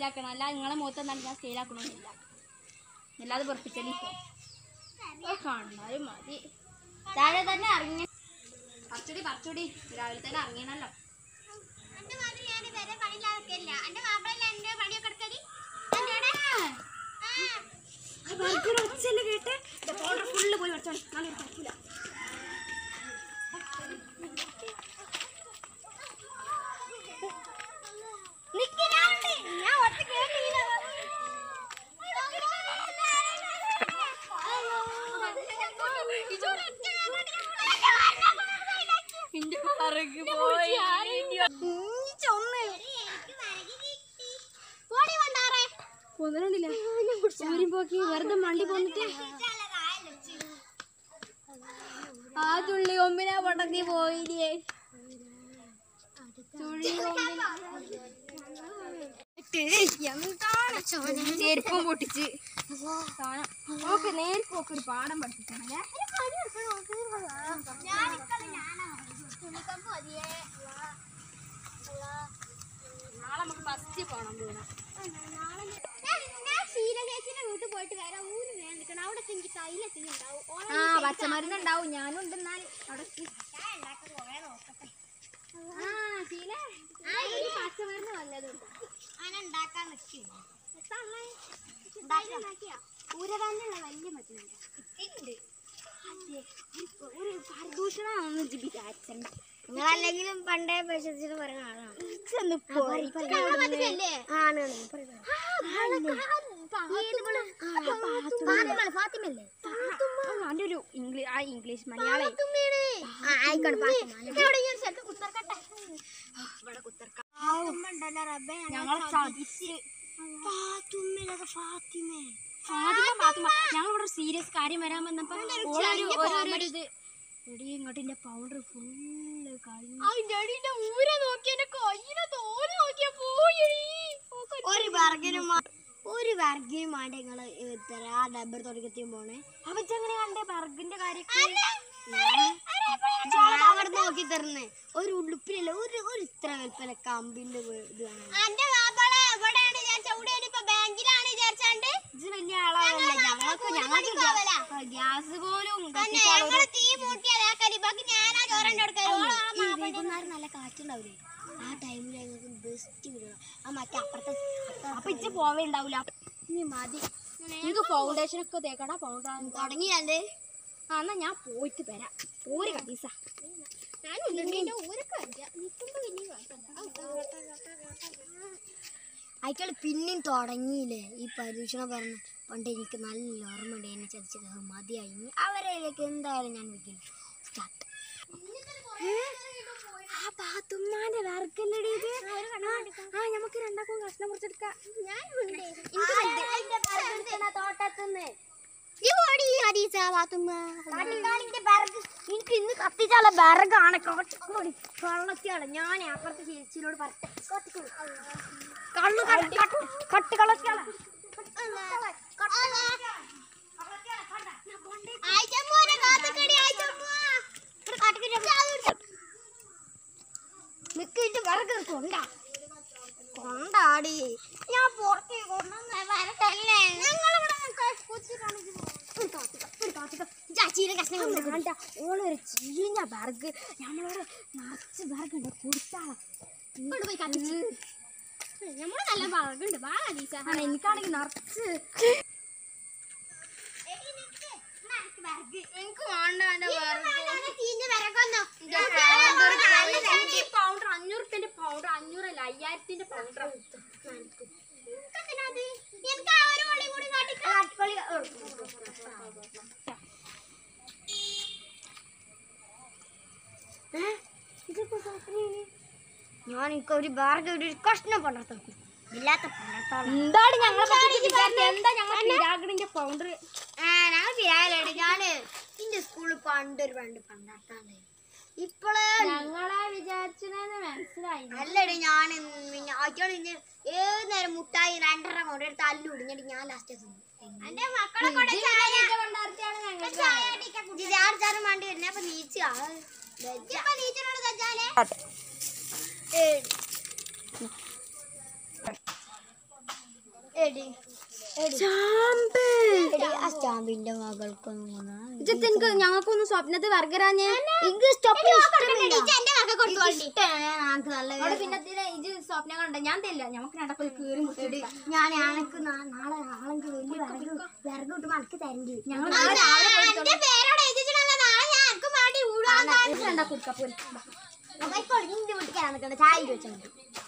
സ്റ്റൈലാക്കണം അല്ല നിങ്ങളെ മുഖത്ത് എന്നാലും ഞാൻ സ്റ്റൈലാക്കണമെന്നില്ല അല്ലാതെ പൊറപ്പിച്ചലിപ്പോ കണ്ണാലും മതി താഴെ തന്നെ ഇറങ്ങി പച്ചടി പച്ചടി രാവിലെ തന്നെ ഇറങ്ങിയണല്ലോ എന്റെ മാതിരി ഞാൻ ഇതുവരെ പണിയില്ലാതൊക്കെയല്ല. എന്റെ മാപ്പിളയല്ലേ എന്റെ പണിയൊക്കെ എടുക്കല്? ഒച്ചല്ലേ കേട്ട് ഫുള്ള് പോയി പഠിച്ചോളി നാളെ പറ്റൂല നിക്ക് ഞാനുണ്ട്. ഞാൻ ഒറ്റ കേട്ടില്ല. പോടി കൊണ്ടാറേ. കൊന്നില്ല സൂര്യൻ പോക്കി വെറുതെ മണ്ടി പോന്നിട്ട് ആ തുള്ളി ഒമ്പിനെ പൊട്ടത്തി പോയില്ലേ തുള്ളി എന്താണ് ചെരുപ്പം പൊട്ടിച്ച് നോക്ക് നേർക്ക് നോക്ക് ഒരു പാഠം പഠിപ്പിച്ചാണല്ലേ നാളെ നമുക്ക് ഫസ്റ്റ് പോണം വീണ ഞാൻ ശീലചേച്ചിയുടെ വീട്ടിൽ പോയിട്ട് വരാം ഊര് വേണം നിൽക്കണം അവിടെ എനിക്ക് തൈലൊക്കെ ഉണ്ടാവും ഓളെ ആ പച്ചമരുന്ന് ഉണ്ടാവും ഞാനും ഉണ്ട് എന്നാൽ അവിടെ ഞാൻ ഉണ്ടാക്കാൻ കുറേ നോക്കട്ടെ ആ ശീല പച്ചമരുന്ന് വല്ലതും അങ്ങനെ ഉണ്ടാക്കാൻ നിൽക്കും ഊരകാനുള്ള വലിയ മരുന്നുണ്ട് ഒരു പ്രദൂഷണമാണെന്ന് വിചാരിച്ചണ്ട നിങ്ങളല്ലെങ്കിലും പണ്ടേ വിശ്വസിച്ചിട്ട് പറയുന്ന ആളാണ് ചെന്ന് പോയി ആണ് ഫാത്തിമല്ലേ അവൻ്റെ ഒരു ഇംഗ്ലീഷ് ആ ഇംഗ്ലീഷ് മലയാളം ഞങ്ങളെ ചതിച്ച് ഫാത്തിമേ ഫാത്തിമ ഫാത്തിമ ഞങ്ങളിവിടെ സീരിയസ് കാര്യം വരാൻ വന്നപ്പോ ഓളൊരു ഓരോരോ ഇത് എടി ഇങ്ങോട്ട് എന്റെ പൗഡർ ഫുള്ള് കഴിഞ്ഞു അതിന്റെ ഊരെ നോക്കി എന്റെ കയ്യിലെ തോല് നോക്കിയാ പോയി ഒരു വർഗിനും ഒരു വർഗിനും വേണ്ട നിങ്ങള് തരാ ഡബ്ബർ തുടക്കത്തിൽ പോണേ അപ്പൊ എങ്ങനെ കണ്ടേ ബർഗിന്റെ കാര്യം ഞാൻ അവിടെ നോക്കി തരുന്നേ ഒരു ഉടുപ്പിലല്ല ഒരു ഒരു ഇത്ര വലുപ്പല്ല കമ്പിന്റെ ഇത് ഇത് വലിയ ആളാവല്ലേ ഞങ്ങൾക്ക് ഞങ്ങൾക്ക് ഗ്യാസ് പോലും കത്തിച്ചാൽ ഒരു- ഈ വൈകുന്നേരം നല്ല കാറ്റുണ്ടാവില്ലേ ആ ടൈമിൽ ഞങ്ങൾക്ക് ബെസ്റ്റ് വിടണം ആ മറ്റേ അപ്പുറത്തെ അപ്പൊ ഇച്ച് പോവേ ഉണ്ടാവൂല ഇനി മതി എനിക്ക് ഫൗണ്ടേഷൻ ഒക്കെ തേക്കടാ പൗഡർ തുടങ്ങിയല്ലേ ആ എന്നാ ഞാൻ പോയിട്ട് വരാം ഒരു കടീസ അയക്കാൾ പിന്നെയും തുടങ്ങിയില്ലേ ഈ പരീക്ഷണം പറഞ്ഞ പണ്ട് എനിക്ക് നല്ല ഓർമ്മയുണ്ട് എന്നെ ചതിച്ചത് അത് മതിയായി ഇനി അവരിലേക്ക് എന്തായാലും ഞാൻ വെക്കില്ല സ്റ്റാർട്ട് ആ പാത്തുമ്മാന്റെ വർക്കല്ലടി ഇത് ആ നമുക്ക് രണ്ടാക്കും കഷ്ണം മുറിച്ചെടുക്കാം എനിക്ക് ഇന്ന് കത്തിച്ചാല ബർഗാണ് കാട്ടിക്കോടി കള്ളത്തിയാണ് ഞാൻ അപ്പുറത്തെ ചേച്ചിനോട് പറട്ടെ കള്ളു കട്ട് കളത്തിയാണ് നിക്കിട്ട് വിറക് കൊണ്ട കൊണ്ടാടി ഞാൻ പുറത്തേക്ക് കൊണ്ടുവന്ന വരട്ടല്ലേ ചാച്ചിയുടെ കഷ്ണം വേണ്ട ഓളൊരു ചീഞ്ഞ ബർഗ് നമ്മളോട് നിറച്ച് ബർഗ് ഉണ്ട് കൊടുത്താളാ പോയി കത്തിച്ച് നമ്മള് നല്ല ബർഗുണ്ട് വാ കടീസ എനിക്കാണെങ്കിൽ നിറച്ച് എനിക്ക് വേണ്ട പൗണ്ടർ അഞ്ഞൂറ് റുപ്യന്റെ പൗണ്ടർ അഞ്ഞൂറല്ല അയ്യായിരത്തിന്റെ പൗണ്ടർ ഞാൻ എനിക്ക് ഒരു ബാർഗ് ഒരു കഷ്ണം പണ്ടർത്തും ഇല്ലാത്ത പണ്ടർത്താണ് എന്താണ് ഞങ്ങളെ എന്താ ഞങ്ങൾ പിരാഗണിന്റെ പൗണ്ടർ ഞാൻ പിരാലടി ഞാന് എന്റെ സ്കൂളിൽ പണ്ടൊരു പണ്ട് പണ്ടർത്താണ് ഇപ്പോഴേ ഞങ്ങളെ വിചാരിച്ചതെന്ന് മനസ്സിലായി അല്ലടി ഞാൻ ആറ്റോട് ഏത് നേരം മുട്ടായി രണ്ടെണ്ണം കൊണ്ടുപോയി തല്ലു ഇടിഞ്ഞിട്ട് ഞാൻ ലാസ്റ്റ് എന്റെ മക്കളെ ചാറും വേണ്ടി വരുന്നേ അപ്പൊ നീച്ചാ നീച്ചിനോട് തച്ചാലേ ആ സ്റ്റാമ്പിന്റെ മകൾക്കൊന്നും എനിക്ക് ഞങ്ങൾക്കൊന്നും സ്വപ്നത്തിൽ വർഗരാഞ്ഞ് അവിടെ പിന്നെ ഇതിലെ ഇത് സ്വപ്നം കണ്ട ഞാൻ തരില്ല ഞമ്മക്ക് നടക്കൊരു കീറി മുട്ടിട്ട് ഞാൻ അനക്ക് നാ- നാളെ നാളെ വലിയ വിറക് വിറക് കിട്ടുമ്പോ അനക്ക് തരണ്ട് ഞങ്ങൾ നാളെ രാവിലെ പോയിട്ട് രണ്ടാ കുടിക്കാം പോരി ഇന്റെ വീട്ടിൽ നിൽക്കണ്ട ചായ ചോദിച്ചാൽ മതി